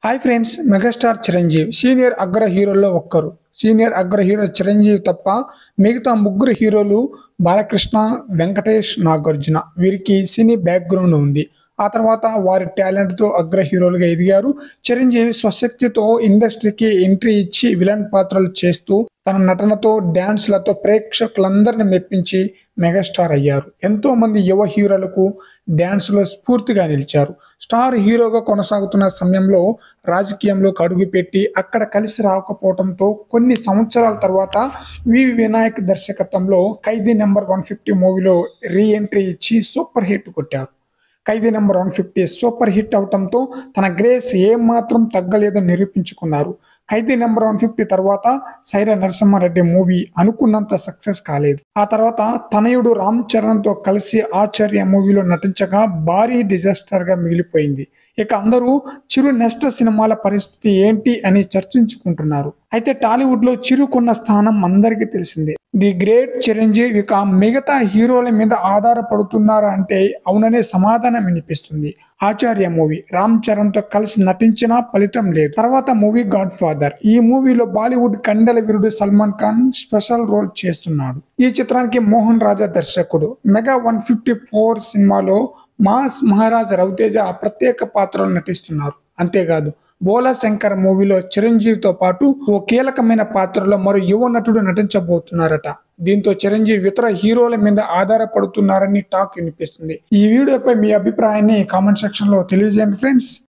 hi friends megastar Chiranjeevi senior అగ్ర హీరోల్లో ఒక్కరు సీనియర్ అగ్ర హీరో చిరంజీవి తప్ప మిగతా ముగ్గురు హీరోలు బాలకృష్ణ వెంకటేష్ నాగార్జున వీరికి సినీ బ్యాక్గ్రౌండ్ ఉంది ఆ తర్వాత వారి టాలెంట్తో అగ్ర హీరోలుగా ఎదిగారు చిరంజీవి స్వశక్తితో ఇండస్ట్రీకి ఎంట్రీ ఇచ్చి విలన్ పాత్రలు చేస్తూ తన నటనతో డ్యాన్స్లతో ప్రేక్షకులందరిని మెప్పించి మెగాస్టార్ అయ్యారు ఎంతో మంది యువ హీరోలకు డ్యాన్స్లో స్ఫూర్తిగా నిలిచారు స్టార్ హీరోగా కొనసాగుతున్న సమయంలో రాజకీయంలోకి అడుగుపెట్టి అక్కడ కలిసి రాకపోవడంతో కొన్ని సంవత్సరాల తర్వాత వి వినాయక్ దర్శకత్వంలో ఖైదీ నెంబర్ వన్ ఫిఫ్టీ మూవీలో రీ ఎంట్రీ ఇచ్చి సూపర్ హిట్ కొట్టారు Khaidi number one fifty super hit అవటంతో తన గ్రేస్ ఏమాత్రం తగ్గలేదని నిరూపించుకున్నారు ఖైదీ నెంబర్ వన్ ఫిఫ్టీ తర్వాత సైరా నరసింహారెడ్డి మూవీ అనుకున్నంత సక్సెస్ కాలేదు ఆ తర్వాత తనయుడు రామ్ చరణ్తో కలిసి ఆచార్య మూవీలో నటించగా భారీ డిజాస్టర్ గా మిగిలిపోయింది ఇక అందరూ చిరు నెక్స్ట్ సినిమాల పరిస్థితి ఏంటి అని చర్చించుకుంటున్నారు అయితే టాలీవుడ్ లో చిరుకున్న స్థానం అందరికీ తెలిసిందే ది గ్రేట్ చిరంజీవి ఇక మిగతా హీరోల మీద ఆధారపడుతున్నారా అంటే అవుననే సమాధానం వినిపిస్తుంది ఆచార్య మూవీ రామ్ చరణ్ తో కలిసి నటించినా ఫలితం లేదు తర్వాత మూవీ గాడ్ ఫాదర్ ఈ మూవీలో బాలీవుడ్ కండల వీరుడు సల్మాన్ ఖాన్ స్పెషల్ రోల్ చేస్తున్నాడు ఈ చిత్రానికి మోహన్ రాజా దర్శకుడు మెగా వన్ ఫిఫ్టీ ఫోర్ సినిమాలో మాస్ మహారాజ్ రవితేజ ప్రత్యేక పాత్రలో నటిస్తున్నారు అంతేకాదు బోలా శంకర్ మూవీలో చిరంజీవితో పాటు ఓ కీలకమైన పాత్రలో మరో యువ నటుడు నటించబోతున్నారట దీంతో చిరంజీవి ఇతర హీరోల మీద ఆధారపడుతున్నారని టాక్ వినిపిస్తుంది ఈ వీడియోపై మీ అభిప్రాయాన్ని కామెంట్ సెక్షన్ లో తెలియజేయండి ఫ్రెండ్స్